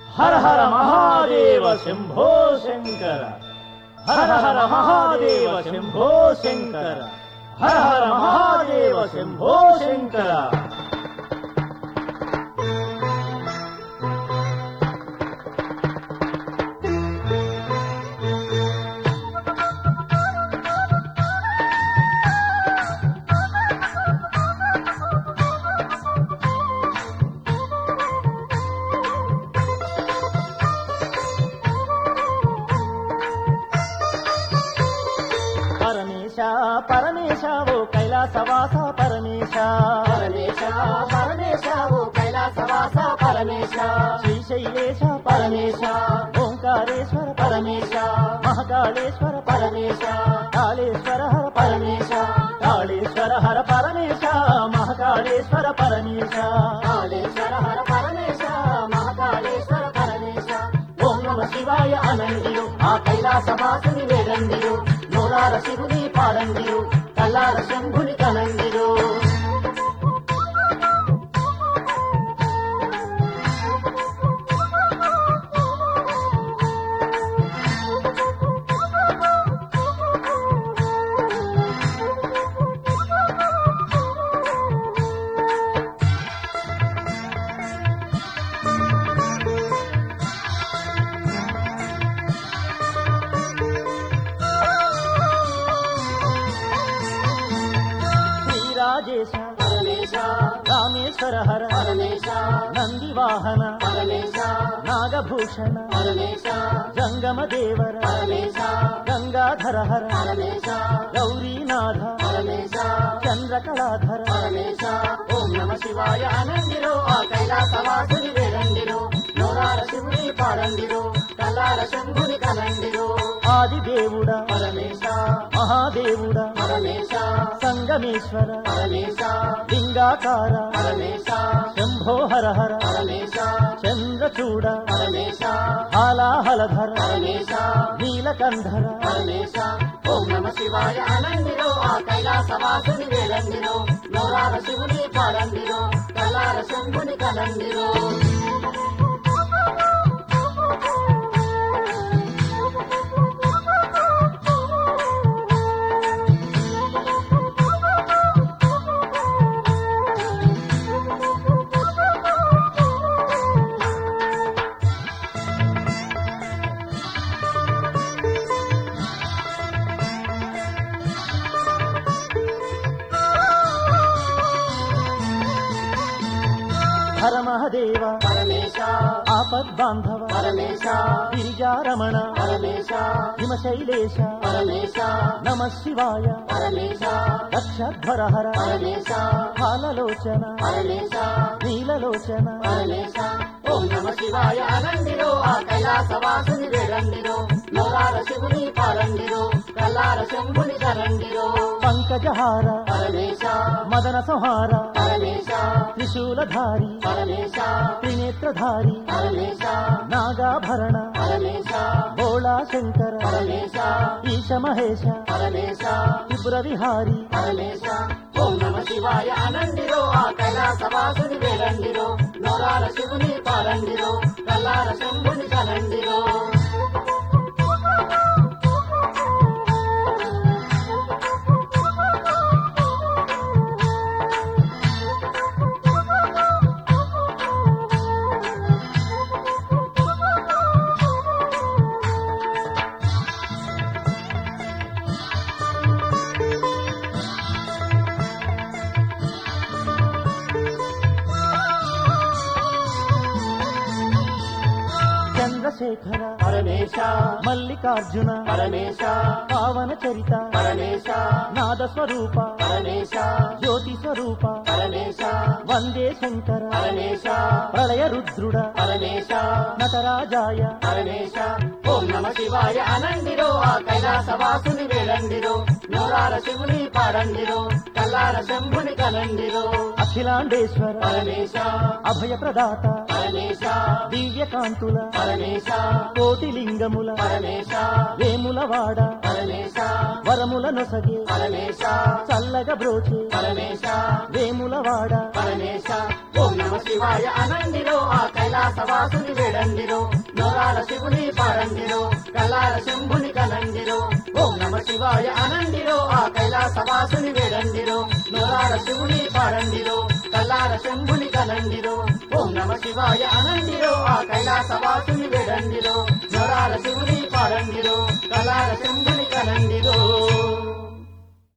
హర హర మహాదేవ శంభో శంకర హర హర మహాదేవ శంభో శంకర హర హర మహాదేవ శంభో శంకర పరమేశ పరమేశ ఓ కైలాసవాస పరమేశ పరమేశ పరమేశ ఓ కైలాసవాస పరమేశ శ్రీశైలేశ పరమేశ ఓంకారేశ్వర పరమేశ మహాకాళేశ్వర పరమేశ కాళేశ్వర హర పరమేశ కాళేశ్వర హర పరమేశ మహాకాళేశ్వర పరమేశ కాళేశ్వర హర పరమేశ మహాకాళేశ్వర పరమేశ ఓం నమ శివాయ అనండిరు ఆ కైలాసవాసుని వేడండిరు నోరాల శివుని పాడండిరు కల్లార శంభుని కనండిరు శ్రీరాజేశ పరమేశ రామేశ్వర హర పరమేశ నందివాహన పరమేశ నాగభూషణ పరమేశ జంగమ దేవర పరమేశ గంగాధర హర పరమేశ గౌరీనాథ పరమేశ చంద్రకళాధర పరమేశ ఓం నమ శివాయ అనండిరో ఆ కైలాసవాసుని వేడండిరో నోరాల శివుని పాడండిరో కల్లార శంభుని కనండిరో ఆదిదేవుడ పరమేశ మహాదేవుడ పరమేశ సంగమేశ్వర పరమేశ లింగాకార పరమేశ శంభో హర హర పరమేశ చంద్రచూడ పరమేశ హాలాహలధర పరమేశ నీలకంధర పరమేశ ఓం నమ శివాయ అనండిరో ఆ కైలాసవాసుని వేడండిరో నోరాల శివుని పాడండిరో కల్లార శంభుని కనండిరో హర మహదేవ పరమేశ ఆపద్బాంధవ పరమేశ గిరిజారమణ పరమేశ హిమశైలేశ పరమేశ నమ శివాయ పరమేశ దక్షధ్వర హర పరమేశ హాలలోచన పరమేశ నీలలోచన పరమేశ ఓం నమ శివాయ అనండిరో ఆ కైలాసవాసుని వేడండిరో నోరాల శివుని పాడండిరో కల్లార శంభుని కరండిరో పంకజహార పరమేశ మదన సంహార పరమేశ త్రిశూలధారి పరమేశ త్రినేత్రధారి పరమేశ నాగాభరణ పరమేశ భోళా శంకర పరమేశ ఈశ మహేశ పరమేశ త్రిపుర విహారి పరమేశ ఓం నమ శివాయ అనండిరో ఆ కైలాసవాసుని వేడండిరో నోరాల శివుని పాడండిరో కల్లార శంభుని కనండిరో చంద్రశేఖర పరమేశ మల్లికార్జున పరమేశ పావన చరిత పరమేశ నాద స్వరూప పరమేశ జ్యోతి స్వరూప పరమేశ వందే శంకర పరమేశ ప్రళయ రుద్రుడ పరమేశ నటరాజాయ పరమేశ ఓం నమ శివాయ అనండిరో ఆ కైలాసవాసుని వేడండిరో నోరాల శివుని పాడండిరో కల్లార శంభుని కనండిరో అఖిలాండేశ్వర పరమేశ అభయ ప్రదాత పరమేశ దివ్యకాంతుల పరమేశ కోటి లింగముల పరమేశ వేములవాడ పరమేశ వరముల నొసగే పరమేశ చల్లగ బ్రోచే పరమేశ వేములవాడ పరమేశ ఓం నమ శివాయ అనండిరో ఆ కైలాస కైలాసవాసుని వేడండిరో నోరాల శివుని పాడండిరో కల్లార శంభుని కలండిరో ఓం నమ శివాయ అనండిరో ఆ కైలాసవాసుని వేడండిరో నోరాల శివుని పాడండిరో కల్లార శంభుని కలండిరో ఓం నమ శివాయ అనండిరో ఆ కైలాసవాసుని